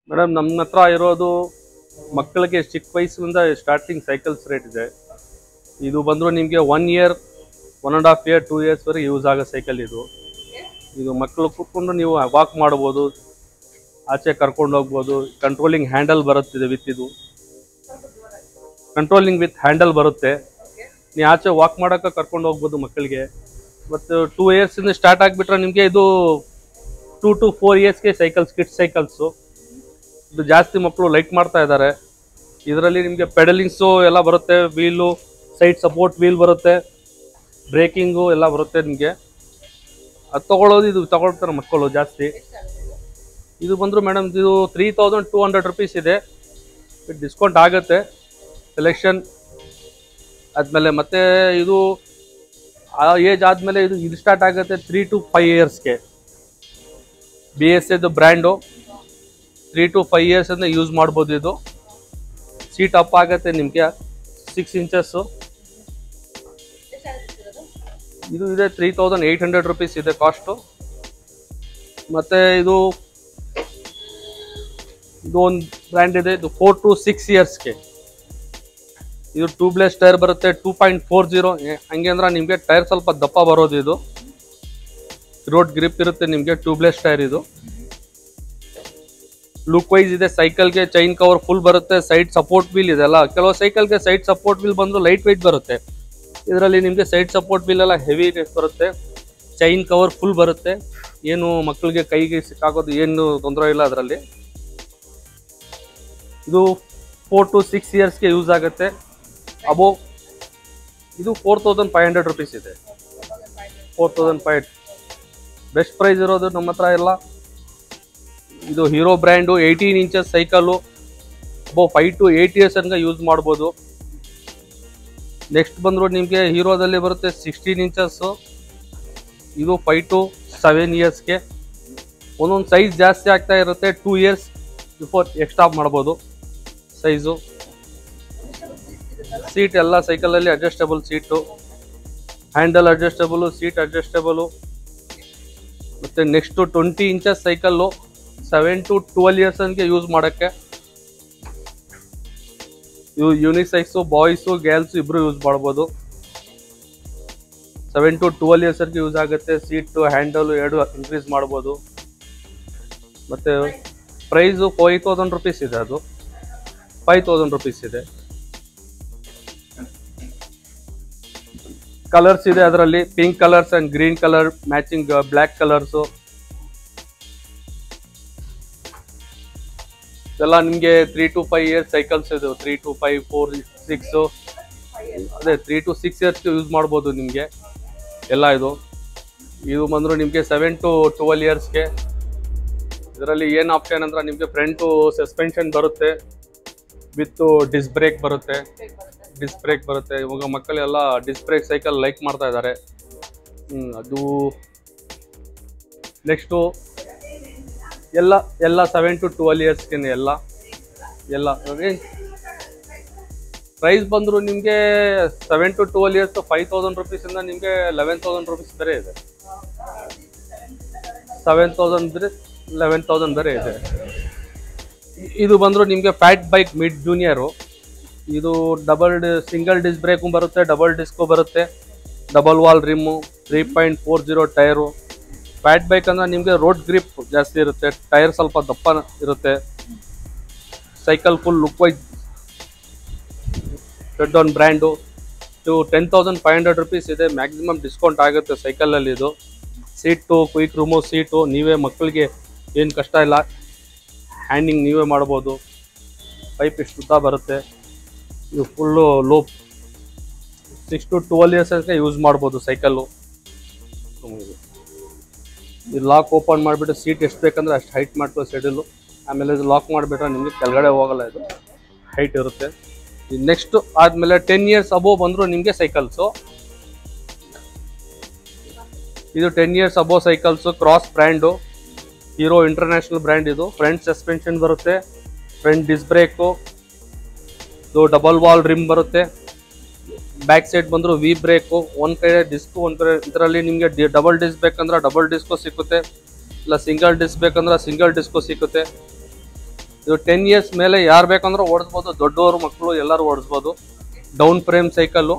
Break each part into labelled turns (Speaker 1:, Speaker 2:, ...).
Speaker 1: madam ನಮ್ಮ ಹತ್ರ ಇರೋದು ಮಕ್ಕಳಿಗೆ ಚಿಕ್ಕ ವಯಸ್ಸಿನಿಂದ ಸ್ಟಾರ್ಟಿಂಗ್ ಸೈಕಲ್ಸ್ ರೇಟ್ ಇದೆ ಇದು ಬಂದರೂ ನಿಮಗೆ one year one and half year two ಇಯರ್ಸ್ವರೆಗೆ ಯೂಸ್ ಆಗೋ ಸೈಕಲ್ ಇದು ಇದು ಮಕ್ಕಳು ಕೂತ್ಕೊಂಡು ನೀವು ವಾಕ್ ಮಾಡ್ಬೋದು ಆಚೆ ಕರ್ಕೊಂಡು ಹೋಗ್ಬೋದು ಕಂಟ್ರೋಲಿಂಗ್ ಹ್ಯಾಂಡಲ್ ಬರುತ್ತಿದೆ ವಿತ್ ಇದು ಕಂಟ್ರೋಲಿಂಗ್ ವಿತ್ ಹ್ಯಾಂಡಲ್ ಬರುತ್ತೆ ನೀವು ಆಚೆ ವಾಕ್ ಮಾಡೋಕೆ ಕರ್ಕೊಂಡು ಹೋಗ್ಬೋದು ಮಕ್ಕಳಿಗೆ ಮತ್ತು ಟೂ ಇಯರ್ಸಿಂದ ಸ್ಟಾರ್ಟ್ ಆಗಿಬಿಟ್ರೆ ನಿಮಗೆ ಇದು ಟೂ ಟು ಫೋರ್ ಇಯರ್ಸ್ಗೆ ಸೈಕಲ್ಸ್ ಕಿಟ್ ಸೈಕಲ್ಸು ಇದು ಜಾಸ್ತಿ ಮಕ್ಕಳು ಲೈಕ್ ಮಾಡ್ತಾ ಇದ್ದಾರೆ ಇದರಲ್ಲಿ ನಿಮಗೆ ಪೆಡಲಿಂಗ್ಸು ಎಲ್ಲ ಬರುತ್ತೆ ವೀಲು ಸೈಡ್ ಸಪೋರ್ಟ್ ವೀಲ್ ಬರುತ್ತೆ ಬ್ರೇಕಿಂಗು ಎಲ್ಲ ಬರುತ್ತೆ ನಿಮಗೆ ಅದು ತಗೊಳ್ಳೋದು ಇದು ತಗೊಳ್ತಾರೆ ಮಕ್ಕಳು ಜಾಸ್ತಿ ಇದು ಬಂದರು ಮೇಡಮ್ ಇದು three thousand two hundred rupees ಇದೆ ಡಿಸ್ಕೌಂಟ್ ಆಗುತ್ತೆ ಸೆಲೆಕ್ಷನ್ ಆದಮೇಲೆ ಮತ್ತೆ ಇದು ಆ ಏಜ್ ಆದಮೇಲೆ ಇದು ಇದು ಸ್ಟಾರ್ಟ್ ಆಗುತ್ತೆ ತ್ರೀ ಟು ಫೈವ್ ಇಯರ್ಸ್ಗೆ ಬಿ ಎಸ್ ಎದು brand three to five years ಅಂದರೆ ಯೂಸ್ ಮಾಡ್ಬೋದು ಇದು ಸೀಟ್ ಅಪ್ ಆಗುತ್ತೆ ನಿಮಗೆ ಸಿಕ್ಸ್ ಇಂಚಸ್ಸು ಇದು ಇದೆ three thousand eight hundred rupees ಇದೆ ಕಾಸ್ಟು ಮತ್ತು ಇದು ಇದು ಒಂದು ಬ್ರ್ಯಾಂಡ್ ಇದೆ ಇದು ಫೋರ್ ಟು ಸಿಕ್ಸ್ ಇಯರ್ಸ್ಗೆ ಇದು ಟ್ಯೂಬ್ಲೆಸ್ ಟೈರ್ ಬರುತ್ತೆ ಟೂ ಪಾಯಿಂಟ್ ಫೋರ್ ಜೀರೋ ಹಂಗೆ ಅಂದ್ರೆ ನಿಮಗೆ ಟೈರ್ ಸ್ವಲ್ಪ ದಪ್ಪ ಬರೋದು ಇದು ರೋಡ್ ಗ್ರಿಪ್ ಇರುತ್ತೆ ನಿಮಗೆ ಟ್ಯೂಬ್ಲೆಸ್ ಟೈರ್ ಇದು ಲುಕ್ ವೈಸ್ ಇದೆ ಸೈಕಲ್ಗೆ ಚೈನ್ ಕವರ್ ಫುಲ್ ಬರುತ್ತೆ ಸೈಡ್ ಸಪೋರ್ಟ್ ವೀಲ್ ಇದೆಲ್ಲ ಕೆಲವು ಸೈಕಲ್ಗೆ ಸೈಡ್ ಸಪೋರ್ಟ್ ವೀಲ್ ಬಂದು ಲೈಟ್ ವೆಯ್ಟ್ ಬರುತ್ತೆ ಇದರಲ್ಲಿ ನಿಮಗೆ ಸೈಡ್ ಸಪೋರ್ಟ್ ವೀಲ್ ಎಲ್ಲ ಹೆವಿ ಬರುತ್ತೆ ಚೈನ್ ಕವರ್ ಫುಲ್ ಬರುತ್ತೆ ಏನು ಮಕ್ಕಳಿಗೆ ಕೈಗೆ ಸಿಕ್ಕಾಕೋದು ಏನು ತೊಂದರೆ ಇಲ್ಲ ಅದರಲ್ಲಿ ಇದು ಫೋರ್ ಟು ಸಿಕ್ಸ್ ಇಯರ್ಸ್ಗೆ ಯೂಸ್ ಆಗುತ್ತೆ ಅಬೋ ಇದು four thousand five hundred rupees ಇದೆ four thousand five best price ಇರೋದು ನಮ್ಮ ಹತ್ರ ಎಲ್ಲ ಇದು Hero brand eighteen inches cycle above five to eight years ತನಕ ಯೂಸ್ ಮಾಡ್ಬೋದು ನೆಕ್ಸ್ಟ್ ಬಂದರು ನಿಮಗೆ ಹೀರೋದಲ್ಲಿ ಬರುತ್ತೆ ಸಿಕ್ಸ್ಟೀನ್ ಇಂಚಸ್ಸು ಇದು ಫೈವ್ ಟು ಸೆವೆನ್ ಇಯರ್ಸ್ಗೆ ಒಂದೊಂದು ಸೈಜ್ ಜಾಸ್ತಿ ಆಗ್ತಾ ಇರುತ್ತೆ ಟೂ ಇಯರ್ಸ್ ಬಿಫೋರ್ ಎಕ್ಸ್ಟ್ರಾ ಮಾಡ್ಬೋದು ಸೈಜು ಸೀಟ್ ಎಲ್ಲ ಸೈಕಲಲ್ಲಿ adjustable seat handle ಅಡ್ಜಸ್ಟಬಲು seat adjustable ಮತ್ತು next twenty inches cycle seven to twelve years ತನಕ ಯೂಸ್ ಮಾಡೋಕ್ಕೆ ಇವು ಯೂನಿಸೈಕ್ಸು ಬಾಯ್ಸು ಗರ್ಲ್ಸು ಇಬ್ಬರು ಯೂಸ್ ಮಾಡ್ಬೋದು ಸೆವೆನ್ ಟು ಟ್ವೆಲ್ ಇಯರ್ಸ್ವರೆಗೆ ಯೂಸ್ ಆಗುತ್ತೆ ಸೀಟು ಹ್ಯಾಂಡಲು ಎರಡು ಇನ್ಕ್ರೀಸ್ ಮಾಡ್ಬೋದು ಮತ್ತು ಪ್ರೈಸು ಫೈವ್ ತೌಸಂಡ್ ರುಪೀಸ್ ಇದೆ ಅದು ಫೈವ್ ತೌಸಂಡ್ ರುಪೀಸ್ ಇದೆ ಕಲರ್ಸ್ ಇದೆ ಅದರಲ್ಲಿ pink colours and green colour matching black colours ಇದೆಲ್ಲ ನಿಮಗೆ three to five years cycles ಇದು three to five four six ಅದೇ three to six years use ಮಾಡ್ಬೋದು ನಿಮಗೆ ಎಲ್ಲ ಇದು ಇದು ಬಂದರು ನಿಮಗೆ ಸೆವೆನ್ ಟು ಟ್ವೆಲ್ ಇಯರ್ಸ್ಗೆ ಇದರಲ್ಲಿ ಏನು ಆಪ್ಷನ್ ಅಂದ್ರೆ ನಿಮಗೆ ಫ್ರಂಟು ಸಸ್ಪೆನ್ಷನ್ ಬರುತ್ತೆ ವಿತ್ ಡಿಸ್ ಬ್ರೇಕ್ ಬರುತ್ತೆ ಡಿಸ್ ಬ್ರೇಕ್ ಬರುತ್ತೆ ಇವಾಗ ಮಕ್ಕಳೆಲ್ಲ ಡಿಸ್ ಬ್ರೇಕ್ ಸೈಕಲ್ ಲೈಕ್ ಮಾಡ್ತಾ ಇದ್ದಾರೆ ಹ್ಮ್, ಅದು ನೆಕ್ಸ್ಟು ಎಲ್ಲ ಎಲ್ಲ ಸೆವೆನ್ ಟು ಟ್ವೆಲ್ ಇಯರ್ಸ್ಗೆ ಎಲ್ಲ ಎಲ್ಲ ಪ್ರೈಸ್ ಬಂದರು ನಿಮಗೆ seven to twelve years five thousand ರುಪೀಸಿಂದ ನಿಮಗೆ ಲೆವೆನ್ ತೌಸಂಡ್ ರುಪೀಸ್ ಬೇರೆ ಇದೆ ಸೆವೆನ್ ತೌಸಂಡ್ ಬೇರೆ ಲೆವೆನ್ ತೌಸಂಡ್ ಬೇರೆ ಇದೆ ಇ- ಇದು ಬಂದರು ನಿಮಗೆ ಫ್ಯಾಟ್ ಬೈಕ್ ಮಿಡ್ ಜೂನಿಯರು ಇದು ಡಬಲ್ ಸಿಂಗಲ್ ಡಿಸ್ ಬ್ರೇಕು ಬರುತ್ತೆ ಡಬಲ್ ಡಿಸ್ಕು ಬರುತ್ತೆ double wall rim three point four zero tyre fat bike ಅಂದರೆ ನಿಮಗೆ ರೋಡ್ ಗ್ರಿಪ್ ಜಾಸ್ತಿ ಇರುತ್ತೆ ಟೈರ್ ಸ್ವಲ್ಪ ದಪ್ಪ ಇರುತ್ತೆ cycle full look wise red on brand ಇದು ten thousand five hundred rupees ಇದೆ ಮ್ಯಾಕ್ಸಿಮಮ್ ಡಿಸ್ಕೌಂಟ್ ಆಗುತ್ತೆ ಸೈಕಲಲ್ಲಿ ಇದು ಸೀಟು ಕ್ವಿಕ್ ರೂಮು ಸೀಟು ನೀವೇ ಮಕ್ಕಳಿಗೆ ಏನು ಕಷ್ಟ ಇಲ್ಲ ಹ್ಯಾಂಡಿಂಗ್ ನೀವೇ ಮಾಡ್ಬೋದು ಪೈಪ್ ಇಷ್ಟು ಉದ್ದ ಬರುತ್ತೆ ಇದು full low six to twelve years ತನಕ ಯೂಸ್ ಮಾಡ್ಬೋದು ಸೈಕಲ್ಲು ಇದು ಲಾಕ್ ಓಪನ್ ಮಾಡಿಬಿಟ್ಟು ಸೀಟ್ ಎಷ್ಟು ಬೇಕಂದ್ರೆ ಅಷ್ಟು ಹೈಟ್ ಮಾಡ್ಕೋ ಸೈಡಲ್ಲು ಆಮೇಲೆ ಇದು ಲಾಕ್ ಮಾಡಿಬಿಟ್ರೆ ನಿಮಗೆ ಕೆಳಗಡೆ ಹೋಗಲ್ಲ ಇದು ಹೈಟ್ ಇರುತ್ತೆ ನೆಕ್ಸ್ಟ್ ಆದಮೇಲೆ ಟೆನ್ ಇಯರ್ಸ್ ಅಬೋವ್ ಬಂದರೂ ನಿಮಗೆ ಸೈಕಲ್ಸು ಇದು ten years above cycles cross brand Hero international brand ಇದು ಫ್ರಂಟ್ ಸಸ್ಪೆನ್ಷನ್ ಬರುತ್ತೆ ಫ್ರಂಟ್ ಡಿಸ್ ಬ್ರೇಕು ಇದು ಡಬಲ್ ವಾಲ್ ರಿಮ್ ಬರುತ್ತೆ ಬ್ಯಾಕ್ ಸೈಡ್ ಬಂದರೂ ವಿ ಬ್ರೇಕು ಒಂದು ಕಡೆ ಡಿಸ್ಕು ಒಂದು ಕಡೆ ಇದರಲ್ಲಿ ನಿಮಗೆ ಡಬಲ್ ಡಿಸ್ ಬೇಕಂದ್ರೆ ಡಬಲ್ ಡಿಸ್ಕು ಸಿಕ್ಕುತ್ತೆ ಇಲ್ಲ ಸಿಂಗಲ್ ಡಿಸ್ ಬೇಕಂದ್ರೆ ಸಿಂಗಲ್ ಡಿಸ್ಕು ಸಿಕ್ಕುತ್ತೆ ಇದು ಟೆನ್ ಇಯರ್ಸ್ ಮೇಲೆ ಯಾರು ಬೇಕಂದ್ರೆ ಓಡಿಸ್ಬೋದು ದೊಡ್ಡವರು ಮಕ್ಕಳು ಎಲ್ಲರೂ ಓಡಿಸ್ಬೋದು ಡೌನ್ ಫ್ರೇಮ್ ಸೈಕಲ್ಲು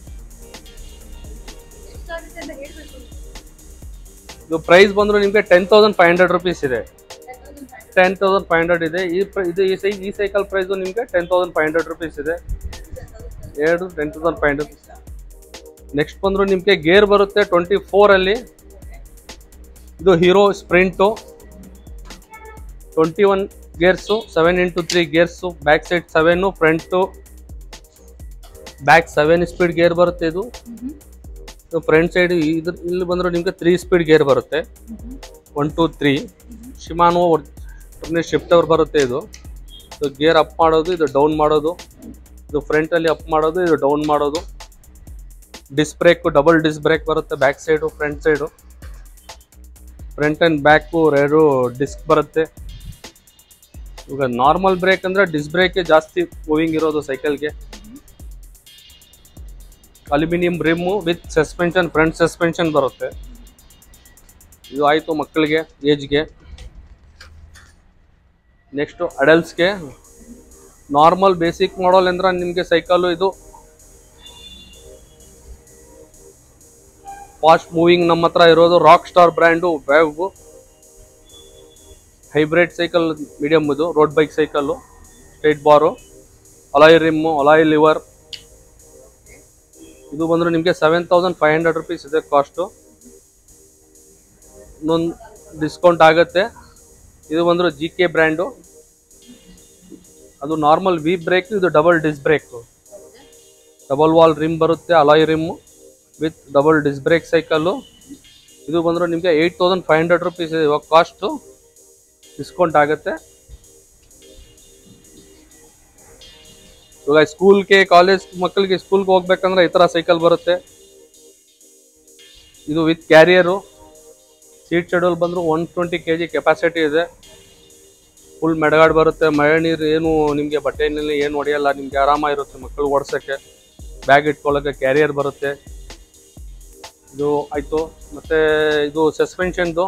Speaker 2: ಎಷ್ಟಾಗುತ್ತೆ ಅಂತ ಹೇಳ್ಬೇಕು
Speaker 1: ಇದು ಪ್ರೈಸ್ ಬಂದ್ರು ನಿಮಗೆ ten thousand five hundred rupees ಇದೆ
Speaker 2: ten thousand five
Speaker 1: ten thousand five hundred ಇದೆ ಈ ಪ್ರ- ಇದು ಈ ಸೈ ಈ ಸೈಕಲ್ ಪ್ರೈಸು ನಿಮಗೆ ten thousand five hundred rupees ಇದೆ ಎರಡು ten thousand five hundred next ಬಂದ್ರು ನಿಮಗೆ ಗೇರ್ ಬರುತ್ತೆ ಟ್ವೆಂಟಿ ಫೋರಲ್ಲಿ ಇದು Hero sprint twenty one gears seven into three gears back side seven front back seven speed gear ಬರುತ್ತೆ ಇದು ಫ್ರಂಟ್ ಸೈಡ್ ಇದ್ರ ಇಲ್ಲಿ ಬಂದ್ರೆ ನಿಮಗೆ ತ್ರೀ ಸ್ಪೀಡ್ ಗೇರ್ ಬರುತ್ತೆ one two three Shimano shifter ಬರುತ್ತೆ ಇದು ಇದು ಗೇರ್ ಅಪ್ ಮಾಡೋದು ಇದು ಡೌನ್ ಮಾಡೋದು ಇದು ಫ್ರಂಟಲ್ಲಿ ಅಪ್ ಮಾಡೋದು ಇದು ಡೌನ್ ಮಾಡೋದು disc brake double disc brake ಬರುತ್ತೆ back side front side front and back ಎರಡು ಡಿಸ್ಕ್ ಬರುತ್ತೆ ಇವಾಗ ನಾರ್ಮಲ್ ಬ್ರೇಕ್ ಅಂದರೆ ಡಿಸ್ ಬ್ರೇಕೆ ಜಾಸ್ತಿ ಮೂವಿಂಗ್ ಇರೋದು ಸೈಕಲ್ಗೆ aluminium rim with suspension front suspension ಬರುತ್ತೆ ಇದು ಆಯಿತು ಮಕ್ಕಳಿಗೆ ಏಜ್ಗೆ ನೆಕ್ಸ್ಟು ಅಡಲ್ಟ್ಸ್ಗೆ ನಾರ್ಮಲ್ ಬೇಸಿಕ್ ಮಾಡಲ್ ಅಂದ್ರೆ ನಿಮಗೆ ಸೈಕಲ್ಲು ಇದು ಫಾಸ್ಟ್ ಮೂವಿಂಗ್ ನಮ್ಮ ಹತ್ರ ಇರೋದು rock star brand bag hybrid cycle medium ಇದು road bike cycle straight bar alloy rim alloy lever ಇದು ಬಂದ್ರೆ ನಿಮಗೆ seven thousand five hundred rupees ಇದೆ ಕಾಸ್ಟು ಇನ್ನೊಂದು ಡಿಸ್ಕೌಂಟ್ ಆಗುತ್ತೆ ಇದು ಬಂದ್ರೆ ಜಿ ಕೆ ಬ್ರ್ಯಾಂಡು ಅದು ನಾರ್ಮಲ್ ವಿ ಬ್ರೇಕ್ ಇದು double disc brake double wall rim ಬರುತ್ತೆ alloy rim with double disc brake cycle ಇದು ಬಂದ್ರೆ ನಿಮಗೆ eight thousand five hundred rupees ಇದೆ ಇವಾಗ ಕಾಸ್ಟು ಡಿಸ್ಕೌಂಟ್ ಆಗುತ್ತೆ ಇವಾಗ ಸ್ಕೂಲ್ಗೆ ಕಾಲೇಜ್ ಮಕ್ಕಳಿಗೆ ಸ್ಕೂಲ್ಗೆ ಹೋಗ್ಬೇಕಂದ್ರೆ ಈ ಥರ ಸೈಕಲ್ ಬರುತ್ತೆ ಇದು ವಿತ್ ಕ್ಯಾರಿಯರು ಸೀಟ್ ಶೆಡ್ಯೂಲ್ ಬಂದರೂ one twenty K G capacity ಇದೆ ಫುಲ್ ಮೆಡಗಾಡ್ ಬರುತ್ತೆ ಮಳೆ ನೀರು ಏನು ನಿಮಗೆ ಬಟ್ಟೆನಲ್ಲಿ ಏನು ಹೊಡೆಯಲ್ಲ ನಿಮಗೆ ಆರಾಮಾಗಿರುತ್ತೆ ಮಕ್ಕಳು ಓಡಿಸೋಕ್ಕೆ ಬ್ಯಾಗ್ ಇಟ್ಕೊಳ್ಳೋಕ್ಕೆ ಕ್ಯಾರಿಯರ್ ಬರುತ್ತೆ ಇದು ಆಯಿತು ಮತ್ತು ಇದು ಸಸ್ಪೆನ್ಷನ್ದು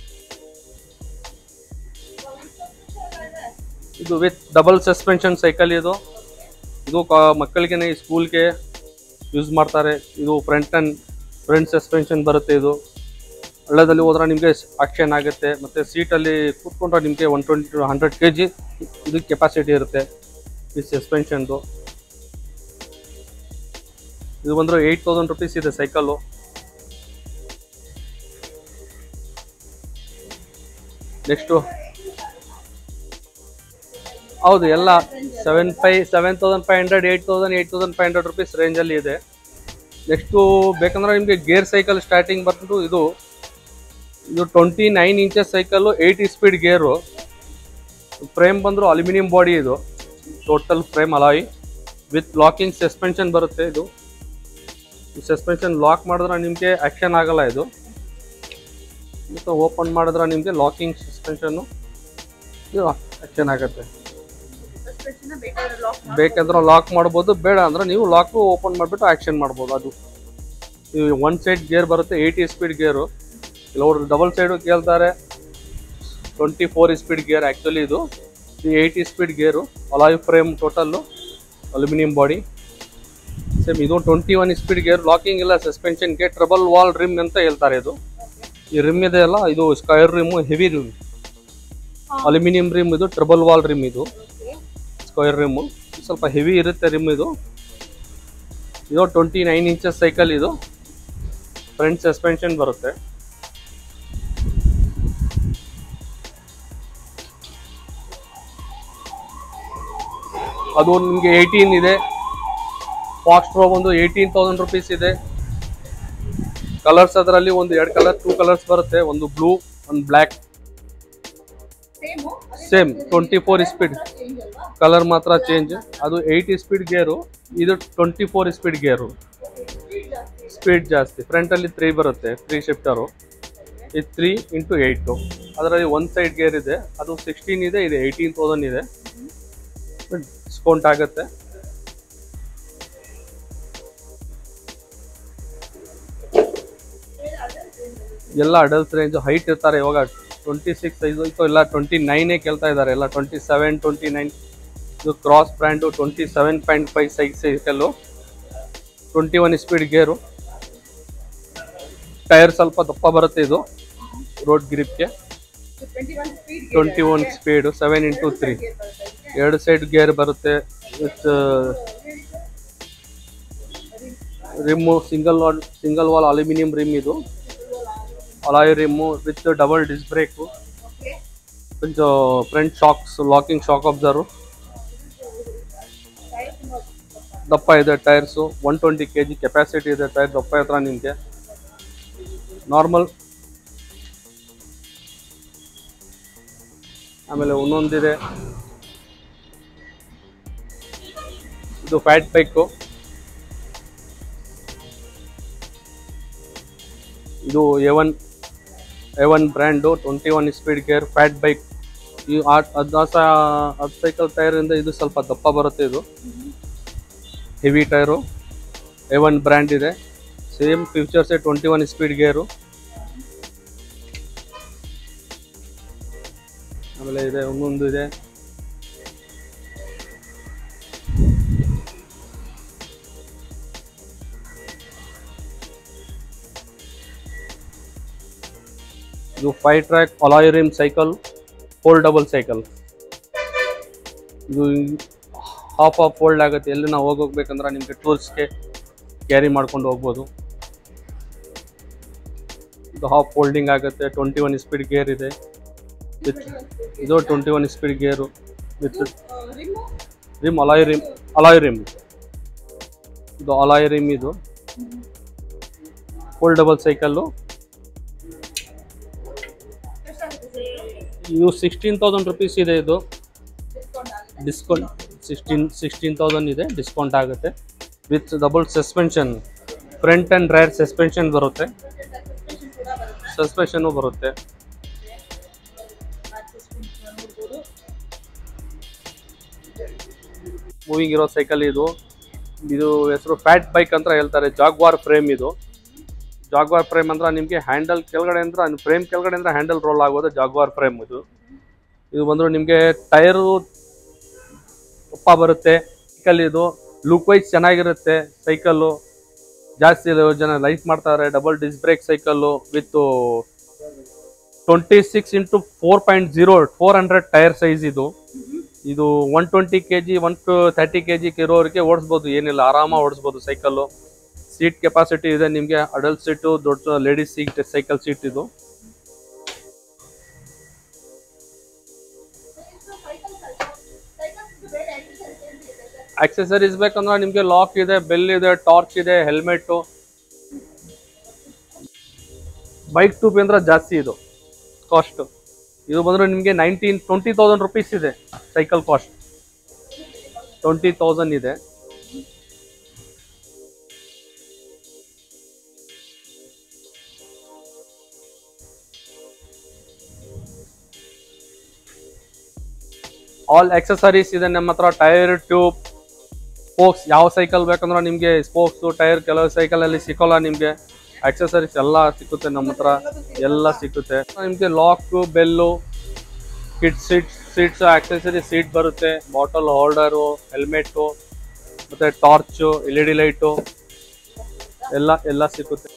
Speaker 1: ಇದು ವಿತ್ ಡಬಲ್ ಸಸ್ಪೆನ್ಷನ್ ಸೈಕಲ್ ಇದು ಇದು ಕಾ- ಮಕ್ಕಳಿಗೆ ಸ್ಕೂಲ್ಗೆ ಯೂಸ್ ಮಾಡ್ತಾರೆ ಇದು ಫ್ರಂಟ್ ಆ್ಯಂಡ್ ಫ್ರಂಟ್ ಸಸ್ಪೆನ್ಷನ್ ಬರುತ್ತೆ ಇದು ಹಳ್ಳದಲ್ಲಿ ಹೋದ್ರೆ ನಿಮಗೆ ಆಕ್ಷನ್ ಆಗುತ್ತೆ ಮತ್ತು ಸೀಟಲ್ಲಿ ಕೂತ್ಕೊಂಡ್ರೆ ನಿಮಗೆ one twenty hundred K G ಇದು ಕೆಪಾಸಿಟಿ ಇರುತ್ತೆ ಈ ಸಸ್ಪೆನ್ಷನ್ದು ಇದು ಬಂದರೆ ಏಯ್ಟ್ ತೌಸಂಡ್ ರುಪೀಸ್ ಇದೆ ಸೈಕಲ್ಲು ನೆಕ್ಸ್ಟು ಹೌದು ಎಲ್ಲ ಸೆವೆನ್ ಫೈ seven thousand five hundred eight thousand eight thousand five hundred rupees ರೇಂಜಲ್ಲಿ ಇದೆ ನೆಕ್ಸ್ಟು ಬೇಕಂದ್ರೆ ನಿಮಗೆ ಗೇರ್ ಸೈಕಲ್ ಸ್ಟಾರ್ಟಿಂಗ್ ಬಂದು ಇದು ಇದು twenty nine inches cycle eighty speed gear frame ಬಂದರು ಅಲ್ಯೂಮಿನಿಯಂ ಬಾಡಿ ಇದು total frame alloy with locking suspension ಬರುತ್ತೆ ಇದು ಈ ಸಸ್ಪೆನ್ಷನ್ ಲಾಕ್ ಮಾಡಿದ್ರೆ ನಿಮಗೆ ಆ್ಯಕ್ಷನ್ ಆಗಲ್ಲ ಇದು ಮತ್ತು ಓಪನ್ ಮಾಡಿದ್ರೆ ನಿಮಗೆ ಲಾಕಿಂಗ್ ಸಸ್ಪೆನ್ಷನ್ನು ಇದು ಆ್ಯಕ್ಷನ್ ಆಗುತ್ತೆ
Speaker 2: ಸಸ್ಪೆನ್ಷನ್ ಬೇಕಾದ್ರೆ ಲಾಕ್
Speaker 1: ಬೇಕಂದ್ರೆ ಲಾಕ್ ಮಾಡ್ಬೋದು ಬೇಡ ಅಂದ್ರೆ ನೀವು ಲಾಕು ಓಪನ್ ಮಾಡಿಬಿಟ್ಟು ಆ್ಯಕ್ಷನ್ ಮಾಡ್ಬೋದು ಅದು ಈ ಒನ್ ಸೈಡ್ ಗೇರ್ ಬರುತ್ತೆ ಏಯ್ಟಿ ಸ್ಪೀಡ್ ಗೇರು ಕೆಲವರು ಡಬಲ್ ಸೈಡು ಕೇಳ್ತಾರೆ twenty four speed gear actually ಇದು ಇದು eighty speed gear alloy frame total aluminium body same ಇದು twenty one speed gear locking ಇಲ್ಲ ಸಸ್ಪೆನ್ಷನ್ಗೆ ಟ್ರಬಲ್ ವಾಲ್ ರಿಮ್ ಅಂತ ಹೇಳ್ತಾರೆ ಇದು ಈ ರಿಮ್ ಇದೆ ಅಲ್ಲ ಇದು square rim heavy rim aluminium rim ಇದು ಟ್ರಬಲ್ ವಾಲ್ ರಿಮ್ ಇದು ಸ್ಕ್ವೈರ್ ರಿಮ್ಮು ಸ್ವಲ್ಪ ಹೆವಿ ಇರುತ್ತೆ ರಿಮ್ ಇದು ಇದು ಟ್ವೆಂಟಿ ನೈನ್ ಇಂಚಸ್ ಸೈಕಲ್ ಇದು ಫ್ರಂಟ್ ಸಸ್ಪೆನ್ಷನ್ ಬರುತ್ತೆ ಅದು ನಿಮಗೆ ಏಯ್ಟೀನ್ ಇದೆ ಫಾಸ್ಟ್ ಪ್ರೋ ಒಂದು ಏಯ್ಟೀನ್ ತೌಸಂಡ್ ರುಪೀಸ್ ಇದೆ ಕಲರ್ಸ್ ಅದರಲ್ಲಿ ಒಂದು ಎರಡು ಕಲರ್ ಟೂ ಕಲರ್ಸ್ ಬರುತ್ತೆ ಒಂದು ಬ್ಲೂ ಒಂದು black
Speaker 2: same
Speaker 1: same twenty four speed
Speaker 2: change ಅಲ್ವಾ
Speaker 1: ಕಲರ್ ಮಾತ್ರ ಚೇಂಜ್ ಅದು ಏಯ್ಟಿ ಸ್ಪೀಡ್ ಗೇರು ಇದು twenty four speed gear
Speaker 2: speed ಜಾಸ್ತಿ
Speaker 1: ಸ್ಪೀಡ್ ಜಾಸ್ತಿ ಫ್ರಂಟಲ್ಲಿ ತ್ರೀ ಬರುತ್ತೆ ತ್ರೀ ಶಿಫ್ಟರು ಇದು ತ್ರೀ ಇಂಟು ಏಯ್ಟು ಅದರಲ್ಲಿ ಒನ್ ಸೈಡ್ ಗೇರ್ ಇದೆ ಅದು ಸಿಕ್ಸ್ಟೀನ್ ಇದೆ ಇದು ಏಯ್ಟೀನ್ ತೌಸಂಡ್ ಇದೆ ಡಿಸ್ಕೌಂಟ್ ಆಗುತ್ತೆ ಎಲ್ಲ ಅಡಲ್ಟ್ ರೇಂಜ್ ಹೈಟ್ ಇರ್ತಾರೆ ಇವಾಗ ಟ್ವೆಂಟಿ ಸಿಕ್ಸ್ ಸೈಜು ಇಲ್ಲ ಟ್ವೆಂಟಿ ನೈನೇ ಕೇಳ್ತಾ ಇದ್ದಾರೆ ಎಲ್ಲ ಟ್ವೆಂಟಿ ಸೆವೆನ್ ಟ್ವೆಂಟಿ ನೈನ್ ಇದು cross brand twenty seven point five size cycle twenty one speed gear tyre ಸ್ವಲ್ಪ ದಪ್ಪ ಬರುತ್ತೆ ಇದು ರೋಡ್ ಗ್ರಿಪ್ಗೆ
Speaker 2: twenty one speed
Speaker 1: twenty one speed seven into three ಎರಡು ಸೈಡ್ ಗೇರ್ ಬರುತ್ತೆ with rim single wall single wall aluminium rim ಇದು alloy rim with double disc brake
Speaker 2: okay
Speaker 1: ಕೊಂಚ front shocks locking shock absorb ದಪ್ಪ ಇದೆ tyres one twenty K G capacity ಇದೆ tyre ದಪ್ಪ ಹತ್ರ ನಿಮಗೆ ನಾರ್ಮಲ್ ಆಮೇಲೆ ಒಂದೊಂದಿದೆ ಇದು ಫ್ಯಾಟ್ ಬೈಕು ಇದು A one A one brand twenty one speed gear fat bike ಈ ಅದು ಅದು ಸೈಕಲ್ ಟೈರಿಂದ ಇದು ಸ್ವಲ್ಪ ದಪ್ಪ ಬರುತ್ತೆ ಇದು heavy tyre A one brand ಇದೆ ಸೇಮ್ ಫ್ಯೂಚರ್ಸೇ ಟ್ವೆಂಟಿ ಒನ್ ಸ್ಪೀಡ್ ಗೇರು ಆಮೇಲೆ ಇದೆ ಇನ್ನೊಂದು ಇದೆ ಇದು five track alloy rim cycle foldable cycle ಇದು ಹಾಫ್ ಆಫ್ ಫೋಲ್ಡ್ ಆಗುತ್ತೆ ಎಲ್ಲಿ ನಾವು ಹೋಗ್ಬೇಕಂದ್ರೆ ನಿಮಗೆ ಟೂರ್ಸ್ಗೆ ಕ್ಯಾರಿ ಮಾಡ್ಕೊಂಡು ಹೋಗ್ಬೋದು ಇದು ಹಾಫ್ ಫೋಲ್ಡಿಂಗ್ ಆಗುತ್ತೆ ಟ್ವೆಂಟಿ ಒನ್ ಸ್ಪೀಡ್ ಗೇರ್ ಇದೆ ವಿತ್ ಇದು twenty one speed gear with
Speaker 2: rim
Speaker 1: rim alloy rim alloy rim ಇದು ಅಲಾಯ್ ರಿಮ್ ಇದು ಫೋಲ್ಡಬಲ್ ಸೈಕಲ್ಲು
Speaker 2: ಎಷ್ಟಾಗುತ್ತೆ
Speaker 1: ಇದು ಸಿಕ್ಸ್ಟೀನ್ ತೌಸಂಡ್ ರುಪೀಸ್ ಇದೆ ಇದು
Speaker 2: ಡಿಸ್ಕೌಂಟ್ ಆಗುತ್ತೆ
Speaker 1: ಡಿಸ್ಕೌಂಟ್ ಸಿಕ್ಸ್ಟೀನ್ ಸಿಕ್ಸ್ಟೀನ್ ತೌಸಂಡ್ ಇದೆ ಡಿಸ್ಕೌಂಟ್ ಆಗುತ್ತೆ with double suspension front and rear suspension ಬರುತ್ತೆ
Speaker 2: ಸಸ್ಪೆನ್ಷನ್ ಕೂಡ ಬರುತ್ತೆ
Speaker 1: ಸಸ್ಪೆನ್ಷನು ಬರುತ್ತೆ
Speaker 2: ಬ್ಯಾಕ್ ಸಸ್ಪೆನ್ಷನ್ ನೋಡ್ಬೋದು
Speaker 1: ಮೂವಿಂಗ್ ಇರೋ ಸೈಕಲ್ ಇದು ಇದು ಹೆಸರು ಫ್ಯಾಟ್ ಬೈಕ್ ಅಂತ ಹೇಳ್ತಾರೆ ಜಾಗ್ವಾರ್ ಫ್ರೇಮ್ ಇದು ಜಾಗ್ವಾರ್ ಫ್ರೇಮ್ ಅಂದ್ರೆ ನಿಮಗೆ ಹ್ಯಾಂಡಲ್ ಕೆಳಗಡೆ ಅಂದ್ರೆ ಫ್ರೇಮ್ ಕೆಳಗಡೆ ಅಂದ್ರೆ ಹ್ಯಾಂಡಲ್ ರೋಲ್ ಆಗೋದು ಜಾಗ್ವಾರ್ ಫ್ರೇಮ್ ಇದು ಇದು ಬಂದ್ರು ನಿಮಗೆ ಟೈರು ದಪ್ಪ ಬರುತ್ತೆ ಸೈಕಲ್ ಇದು ಲುಕ್ ವೈಸ್ ಚೆನ್ನಾಗಿರುತ್ತೆ ಸೈಕಲ್ಲು ಜಾಸ್ತಿ ಜನ ಲೈಕ್ ಮಾಡ್ತಾರೆ double disc brake cycle with twenty six into four point zero four hundred tyre size ಇದು ಇದು one twenty K G one two thirty K G ಇರೋರಿಗೆ ಓಡಿಸ್ಬೋದು ಏನಿಲ್ಲ ಆರಾಮಾಗಿ ಓಡಿಸ್ಬೋದು ಸೈಕಲ್ಲು ಸೀಟ್ ಕೆಪಾಸಿಟಿ ಇದೆ ನಿಮಗೆ ಅಡಲ್ಟ್ ಸೀಟು ದೊಡ್ಡ ಲೇಡೀಸ್ ಸೀಟ್ ಸೈಕಲ್ ಸೀಟ್ ಇದು ಆಕ್ಸೆಸರೀಸ್ ಬೇಕಂದ್ರೆ ನಿಮಗೆ ಲಾಕ್ ಇದೆ ಬೆಲ್ ಇದೆ ಟಾರ್ಚ್ ಇದೆ ಹೆಲ್ಮೆಟ್ಟು ಬೈಕ್ ಟೂಬ್ ಅಂದ್ರೆ ಜಾಸ್ತಿ ಇದು ಕಾಸ್ಟ್ ಇದು ಬಂದ್ರೆ ನಿಮಗೆ ನೈನ್ಟೀನ್ ಟ್ವೆಂಟಿ ತೌಸಂಡ್ ರುಪೀಸ್ ಇದೆ ಸೈಕಲ್ ಕಾಸ್ಟ್ ಟ್ವೆಂಟಿ ತೌಸಂಡ್ ಇದೆ ಆಲ್ ಆಕ್ಸೆಸರೀಸ್ ಇದೆ ನಮ್ಮ ಹತ್ರ ಟೈರ್ ಟ್ಯೂಬ್ ಸ್ಪೋಕ್ಸ್ ಯಾವ ಸೈಕಲ್ ಬೇಕಂದ್ರೆ ನಿಮಗೆ ಸ್ಪೋಕ್ಸು ಟೈರ್ ಕೆಲವು ಸೈಕಲಲ್ಲಿ ಸಿಗೋಲ್ಲ ನಿಮಗೆ ಆಕ್ಸೆಸರೀಸ್ ಎಲ್ಲ ಸಿಕ್ಕುತ್ತೆ ನಮ್ಮ ಹತ್ರ ಎಲ್ಲ ಸಿಕ್ಕುತ್ತೆ ನಿಮಗೆ lock bell kit seat seats accessory seat ಬರುತ್ತೆ ಬಾಟಲ್ ಹೋಲ್ಡರು ಹೆಲ್ಮೆಟ್ಟು ಮತ್ತು torch L E D light ಎಲ್ಲ ಎಲ್ಲ ಸಿಕ್ಕುತ್ತೆ